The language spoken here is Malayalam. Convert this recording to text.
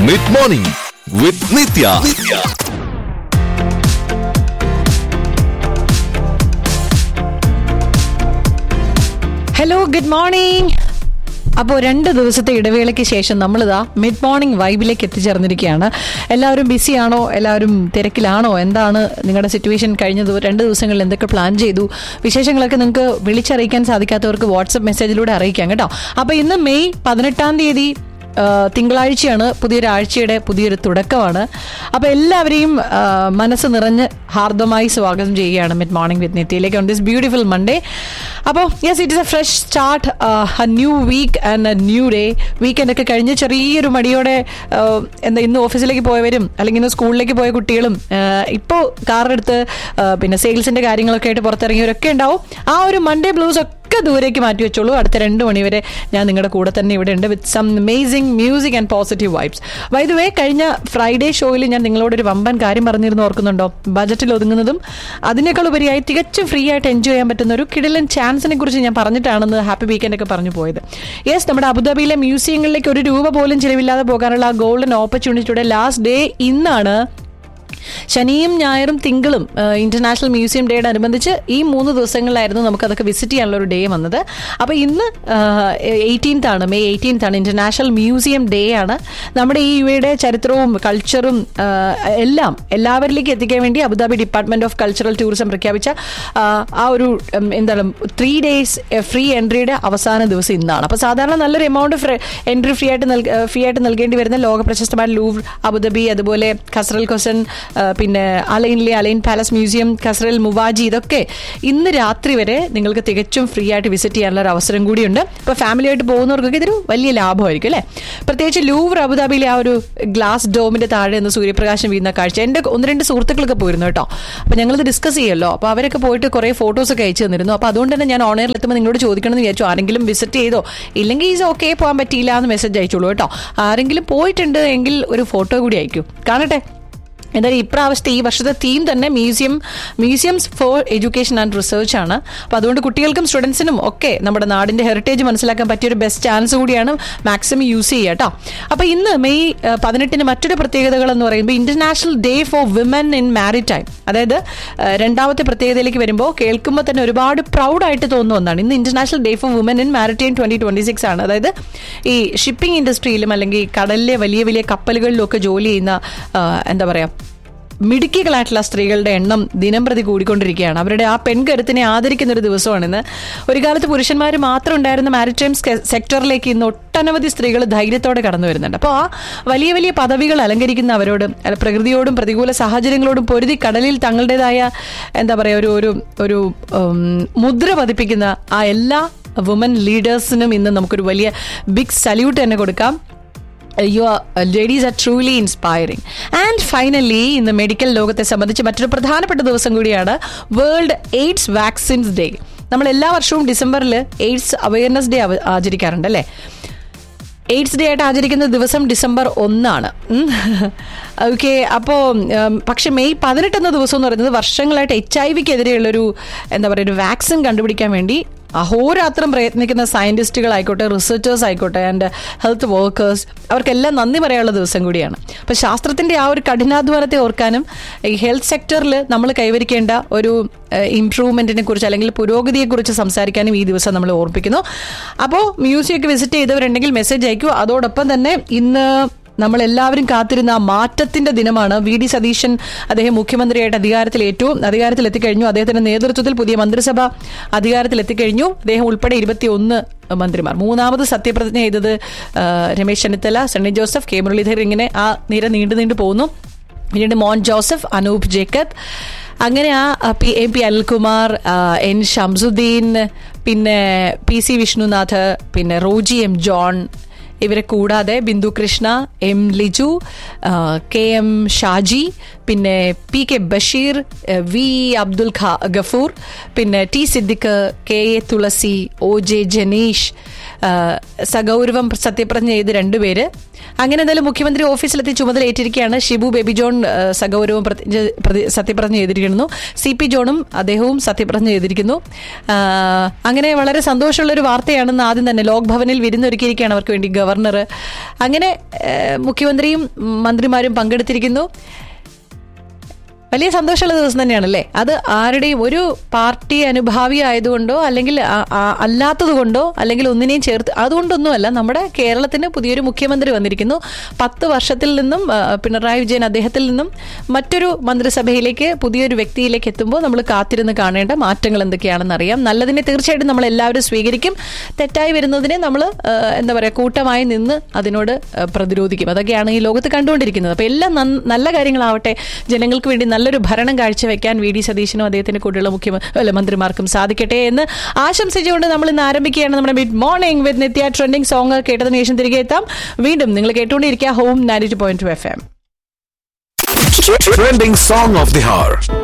Mid morning with Nithya hello good morning അപ്പോൾ രണ്ട് ദിവസത്തെ ഇടവേളയ്ക്ക് ശേഷം നമ്മളിതാ മിഡ് മോർണിംഗ് വൈബിലേക്ക് എത്തിച്ചേർന്നിരിക്കുകയാണ് എല്ലാവരും ബിസിയാണോ എല്ലാവരും തിരക്കിലാണോ എന്താണ് നിങ്ങളുടെ സിറ്റുവേഷൻ കഴിഞ്ഞ ദിവ- രണ്ട് ദിവസങ്ങളിൽ എന്തൊക്കെ പ്ലാൻ ചെയ്തു വിശേഷങ്ങളൊക്കെ നിങ്ങൾക്ക് വിളിച്ചറിയിക്കാൻ സാധിക്കാത്തവർക്ക് വാട്സപ്പ് മെസ്സേജിലൂടെ അറിയിക്കാം കേട്ടോ അപ്പോൾ ഇന്ന് മെയ് പതിനെട്ടാം തീയതി ആ, തിങ്കളാഴ്ചയാണ് പുതിയൊരാഴ്ചയുടെ പുതിയൊരു തുടക്കമാണ് അപ്പോൾ എല്ലാവരെയും ആ, മനസ്സ് നിറഞ്ഞ് ഹാർദമായി സ്വാഗതം ചെയ്യുകയാണ് മിഡ് മോർണിംഗ് വിത്ത് നെറ്റിയിലേക്ക് ഓൺ ദിസ് ബ്യൂട്ടിഫുൾ മൺഡേ അപ്പോൾ yes it is a fresh start a new week and a new day weekend ഒക്കെ കഴിഞ്ഞ് ചെറിയൊരു മടിയോടെ ആ, എന്താ ഇന്ന് ഓഫീസിലേക്ക് പോയവരും അല്ലെങ്കിൽ ഇന്ന് സ്കൂളിലേക്ക് പോയ കുട്ടികളും ഇപ്പോൾ കാറെടുത്ത് ആ, പിന്നെ സെയിൽസിന്റെ കാര്യങ്ങളൊക്കെ ആയിട്ട് പുറത്തിറങ്ങിയവരൊക്കെ ഉണ്ടാവും ആ ഒരു മൺഡേ ബ്ലൂസ് ഒക്കെ ദൂരേക്ക് മാറ്റി വെച്ചോളൂ അടുത്ത രണ്ട് മണിവരെ ഞാൻ നിങ്ങളുടെ കൂടെ തന്നെ ഇവിടെ ഉണ്ട് with some amazing music and positive vibes വൈദുവേ കഴിഞ്ഞ ഫ്രൈഡേ ഷോയിൽ ഞാൻ നിങ്ങളോട് ഒരു വമ്പൻ കാര്യം പറഞ്ഞിരുന്നു ഓർക്കുന്നുണ്ടോ ബജറ്റിൽ ഒതുങ്ങുന്നതും അതിനേക്കാൾ ഉപരിയായി തികച്ചും ഫ്രീ ആയിട്ട് എൻജോയ് ചെയ്യാൻ പറ്റുന്ന ഒരു കിടലൻ ചാൻസിനെ കുറിച്ച് ഞാൻ പറഞ്ഞിട്ടാണെന്ന് ഹാപ്പി വീക്കെൻഡ് ഒക്കെ പറഞ്ഞു പോയത് യെസ് നമ്മുടെ അബുദാബിയിലെ മ്യൂസിയങ്ങളിലേക്ക് ഒരു രൂപ പോലും ചിലവില്ലാതെ പോകാനുള്ള ആ ഗോൾഡൻ ഓപ്പർച്യൂണിറ്റിയുടെ ലാസ്റ്റ് ഡേ ഇന്നാണ് ശനിയും ഞായറും തിങ്കളും ഇന്റർനാഷണൽ മ്യൂസിയം ഡേയോട് അനുബന്ധിച്ച് ഈ മൂന്ന് ദിവസങ്ങളിലായിരുന്നു നമുക്ക് അതൊക്കെ വിസിറ്റ് ചെയ്യാനുള്ള ഒരു ഡേ വന്നത് അപ്പോൾ ഇന്ന് എയ്റ്റീൻത്ത് ആണ് മെയ് എയ്റ്റീൻത്ത് ആണ് ഇന്റർനാഷണൽ മ്യൂസിയം ഡേ ആണ് നമ്മുടെ ഈ യു എയുടെ ചരിത്രവും കൾച്ചറും ആ, എല്ലാം എല്ലാവരിലേക്ക് എത്തിക്കാൻ വേണ്ടി Abu Dhabi department of cultural tourism പ്രഖ്യാപിച്ച ആ, ആ ഒരു ഉം, എന്താണ് ത്രീ ഡേയ്സ് ഫ്രീ എൻട്രിയുടെ അവസാന ദിവസം ഇന്നാണ് അപ്പോൾ സാധാരണ നല്ലൊരു എമൗണ്ട് എൻട്രി ഫ്രീ ആയിട്ട് നൽക- ഫ്രീ ആയിട്ട് നൽകേണ്ടി വരുന്ന ലോക പ്രശസ്തമായ ലൂവ് അബുദാബി അതുപോലെ ഖസറൽ കൊസൻ ആ, പിന്നെ അലൈനിലെ Al Ain palace museum Qasr al Muwaiji ഇതൊക്കെ ഇന്ന് രാത്രി വരെ നിങ്ങൾക്ക് തികച്ചും ഫ്രീ ആയിട്ട് വിസിറ്റ് ചെയ്യാനുള്ള ഒരു അവസരം കൂടിയുണ്ട് ഇപ്പോൾ ഫാമിലി ആയിട്ട് പോകുന്നവർക്കൊക്കെ ഇതൊരു വലിയ ലാഭമായിരിക്കും അല്ലേ പ്രത്യേകിച്ച് ലൂവർ അബുദാബിയിലെ ആ ഒരു ഗ്ലാസ് ഡോമിന്റെ താഴെ നിന്ന് സൂര്യപ്രകാശം വീഴുന്ന കാഴ്ച എൻ്റെ ഒന്ന് രണ്ട് സുഹൃത്തുക്കളൊക്കെ പോയിരുന്നു കേട്ടോ അപ്പോൾ ഞങ്ങളിത് ഡിസ്കസ് ചെയ്യുമല്ലോ അപ്പോൾ അവരൊക്കെ പോയിട്ട് കുറേ ഫോട്ടോസ് ഒക്കെ അയച്ചു തന്നിരുന്നു അപ്പോൾ അതുകൊണ്ട് തന്നെ ഞാൻ ഓണറിൽ എത്തുമ്പോൾ നിങ്ങളോട് ചോദിക്കണമെന്ന് വിചാരിച്ചു ആരെങ്കിലും വിസിറ്റ് ചെയ്തോ ഇല്ലെങ്കിൽ ഈസ് ഓക്കെ പോകാൻ പറ്റിയില്ല എന്ന് മെസ്സേജ് അയച്ചോളൂ കേട്ടോ ആരെങ്കിലും പോയിട്ടുണ്ട് എങ്കിൽ ഒരു ഫോട്ടോ കൂടി അയക്കൂ കാണട്ടെ എന്തായാലും ഇപ്രാവശ്യത്തെ ഈ വർഷത്തെ തീം തന്നെ museum museums for education and research ആണ് അപ്പോൾ അതുകൊണ്ട് കുട്ടികൾക്കും സ്റ്റുഡൻസിനും ഒക്കെ നമ്മുടെ നാടിന്റെ ഹെറിറ്റേജ് മനസ്സിലാക്കാൻ പറ്റിയ ഒരു ബെസ്റ്റ് ചാൻസ് കൂടിയാണ് മാക്സിമം യൂസ് ചെയ്യുക കേട്ടോ അപ്പോൾ ഇന്ന് മെയ് ഏഹ്, പതിനെട്ടിന് മറ്റൊരു പ്രത്യേകതകൾ എന്ന് പറയുമ്പോൾ international day for women in maritime അതായത് ഏഹ്, രണ്ടാമത്തെ പ്രത്യേകതയിലേക്ക് വരുമ്പോൾ കേൾക്കുമ്പോൾ തന്നെ ഒരുപാട് പ്രൗഡായിട്ട് തോന്നുന്ന ഒന്നാണ് ഇന്ന് international day for woman in maritime twenty twenty six ആണ് അതായത് ഈ ഷിപ്പിംഗ് ഇൻഡസ്ട്രിയിലും അല്ലെങ്കിൽ കടലിലെ വലിയ വലിയ കപ്പലുകളിലും ഒക്കെ ജോലി ചെയ്യുന്ന ആ, എന്താ പറയാ മിടുക്കികളായിട്ടുള്ള സ്ത്രീകളുടെ എണ്ണം ദിനം പ്രതി കൂടിക്കൊണ്ടിരിക്കുകയാണ് അവരുടെ ആ പെൺകരുത്തിനെ ആദരിക്കുന്ന ഒരു ദിവസമാണിന്ന് ഒരു കാലത്ത് പുരുഷന്മാർ മാത്രം ഉണ്ടായിരുന്ന മാരിടൈം സെക്ടറിലേക്ക് ഇന്ന് ഒട്ടനവധി സ്ത്രീകൾ ധൈര്യത്തോടെ കടന്നു വരുന്നുണ്ട് അപ്പോൾ ആ വലിയ വലിയ പദവികൾ അലങ്കരിക്കുന്ന അവരോട് അല്ല, പ്രകൃതിയോടും പ്രതികൂല സാഹചര്യങ്ങളോടും പൊരുതി കടലിൽ തങ്ങളുടേതായ എന്താ പറയുക ഒരു ഒരു ഒരു ഉം, മുദ്ര പതിപ്പിക്കുന്ന ആ എല്ലാ വുമൻ ലീഡേഴ്സിനും ഇന്ന് നമുക്കൊരു വലിയ ബിഗ് സല്യൂട്ട് തന്നെ കൊടുക്കാം you are ladies are truly inspiring and finally ഇന്ന് മെഡിക്കൽ ലോകത്തെ സംബന്ധിച്ച് മറ്റൊരു പ്രധാനപ്പെട്ട ദിവസം കൂടിയാണ് വേൾഡ് എയ്ഡ്സ് വാക്സിൻസ് ഡേ നമ്മൾ എല്ലാ വർഷവും ഡിസംബറിൽ എയ്ഡ്സ് അവയർനെസ് ഡേ ആചരിക്കാറുണ്ട് അല്ലേ എയ്ഡ്സ് ഡേ ആയിട്ട് ആചരിക്കുന്ന ദിവസം ഡിസംബർ ഒന്നാണ് ഓക്കെ അപ്പോൾ പക്ഷെ മെയ് പതിനെട്ട് എന്ന ദിവസം എന്ന് പറയുന്നത് വർഷങ്ങളായിട്ട് എച്ച് ഐ വിക്കെതിരെയുള്ളൊരു എന്താ പറയുക ഒരു വാക്സിൻ കണ്ടുപിടിക്കാൻ വേണ്ടി അഹോരാത്രം പ്രയത്നിക്കുന്ന സയന്റിസ്റ്റുകളായിക്കോട്ടെ റിസർച്ചേഴ്സ് ആയിക്കോട്ടെ ആൻഡ് ഹെൽത്ത് വർക്കേഴ്സ് അവർക്കെല്ലാം നന്ദി പറയാനുള്ള ദിവസം കൂടിയാണ് അപ്പോൾ ശാസ്ത്രത്തിന്റെ ആ ഒരു കഠിനാധ്വാനത്തെ ഓർക്കാനും ഈ ഹെൽത്ത് സെക്ടറിൽ നമ്മൾ കൈവരിക്കേണ്ട ഒരു ഇംപ്രൂവ്മെന്റിനെ കുറിച്ച് അല്ലെങ്കിൽ പുരോഗതിയെക്കുറിച്ച് സംസാരിക്കാനും ഈ ദിവസം നമ്മൾ ഓർപ്പിക്കുന്നു അപ്പോൾ മ്യൂസിയം ഒക്കെ വിസിറ്റ് ചെയ്തവരുണ്ടെങ്കിൽ മെസ്സേജ് അയക്കൂ അതോടൊപ്പം തന്നെ ഇന്ന് നമ്മൾ എല്ലാവരും കാത്തിരുന്ന ആ മാറ്റത്തിന്റെ ദിനമാണ് വി ഡി സതീശൻ അദ്ദേഹം മുഖ്യമന്ത്രിയായിട്ട് അധികാരത്തിൽ ഏറ്റു അധികാരത്തിൽ എത്തിക്കഴിഞ്ഞു അദ്ദേഹത്തിന്റെ നേതൃത്വത്തിൽ പുതിയ മന്ത്രിസഭ അധികാരത്തിൽ എത്തിക്കഴിഞ്ഞു അദ്ദേഹം ഉൾപ്പെടെ ഇരുപത്തിയൊന്ന് മന്ത്രിമാർ മൂന്നാമത് സത്യപ്രതിജ്ഞ ചെയ്തത് ആ, രമേശ് ചെന്നിത്തല സണ്ണി ജോസഫ് കെ മുരളീധരൻ ഇങ്ങനെ ആ നിര നീണ്ടു നീണ്ടു പോകുന്നു പിന്നീട് മോൻ ജോസഫ് അനൂപ് ജേക്കബ് അങ്ങനെ ആ ആ, പി എ പി അനിൽകുമാർ ആ, എൻ ഷംസുദ്ദീൻ പിന്നെ പി സി വിഷ്ണുനാഥ് പിന്നെ റോജി എം ജോൺ ഇവരെ കൂടാതെ ബിന്ദു കൃഷ്ണ എം ലിജു ആ, കെ എം ഷാജി പിന്നെ പി കെ ബഷീർ ആ, വി അബ്ദുൽ ഖാ ഗഫൂർ പിന്നെ T Siddique K A Thulasi O J Janeesh ആ, സഗൗരവം സത്യപ്രതിജ്ഞ ചെയ്ത് രണ്ടുപേര് അങ്ങനെ എന്തായാലും മുഖ്യമന്ത്രി ഓഫീസിലെത്തി ചുമതല ഏറ്റിരിക്കുകയാണ് ഷിബു ബേബി ജോൺ ആ, സഗൗരവം പ്രതി- പ്രതി- സത്യപ്രതിജ്ഞ ചെയ്തിരിക്കുന്നു സി പി ജോണും അദ്ദേഹവും സത്യപ്രതിജ്ഞ ചെയ്തിരിക്കുന്നു ആ, അങ്ങനെ വളരെ സന്തോഷമുള്ള ഒരു വാർത്തയാണെന്ന് ആദ്യം തന്നെ ലോക് ഭവനിൽ വിരുന്നൊരുക്കിയിരിക്കുകയാണ് അവർക്ക് വേണ്ടി ഗവർണർ അങ്ങനെ ആ, മുഖ്യമന്ത്രിയും മന്ത്രിമാരും പങ്കെടുത്തിരിക്കുന്നു വലിയ സന്തോഷമുള്ള ദിവസം തന്നെയാണല്ലേ അത് ആരുടെയും ഒരു പാർട്ടി അനുഭാവി ആയതുകൊണ്ടോ അല്ലെങ്കിൽ ആ- ആ- അല്ലാത്തത് കൊണ്ടോ അല്ലെങ്കിൽ ഒന്നിനെയും ചേർത്ത് അതുകൊണ്ടൊന്നുമല്ല നമ്മുടെ കേരളത്തിന് പുതിയൊരു മുഖ്യമന്ത്രി വന്നിരിക്കുന്നു പത്ത് വർഷത്തിൽ നിന്നും ആ, പിണറായി വിജയൻ അദ്ദേഹത്തിൽ നിന്നും മറ്റൊരു മന്ത്രിസഭയിലേക്ക് പുതിയൊരു വ്യക്തിയിലേക്ക് എത്തുമ്പോൾ നമ്മൾ കാത്തിരുന്ന് കാണേണ്ട മാറ്റങ്ങൾ എന്തൊക്കെയാണെന്ന് അറിയാം നല്ലതിനെ തീർച്ചയായിട്ടും നമ്മൾ എല്ലാവരും സ്വീകരിക്കും തെറ്റായി വരുന്നതിനെ നമ്മൾ എന്താ പറയുക കൂട്ടമായി നിന്ന് അതിനോട് ആ, പ്രതിരോധിക്കും അതൊക്കെയാണ് ഈ ലോകത്ത് കണ്ടുകൊണ്ടിരിക്കുന്നത് അപ്പോൾ എല്ലാം നന്ന- നല്ല കാര്യങ്ങളാവട്ടെ ജനങ്ങൾക്ക് വേണ്ടി നല്ലൊരു ഭരണം കാഴ്ചവെക്കാൻ വി ഡി സതീശനും അദ്ദേഹത്തിന്റെ കൂടെയുള്ള മുഖ്യമ അല്ല മന്ത്രിമാർക്കും സാധിക്കട്ടെ എന്ന് ആശംസിച്ചുകൊണ്ട് നമ്മൾ ഇന്ന് ആരംഭിക്കുകയാണ് നമ്മുടെ mid morning with Nithya trending song കേട്ടതിന് ശേഷം തിരികെ എത്താം വീണ്ടും നിങ്ങൾ കേട്ടുകൊണ്ടിരിക്കുക home ninety two point two F M Trending song of the hour.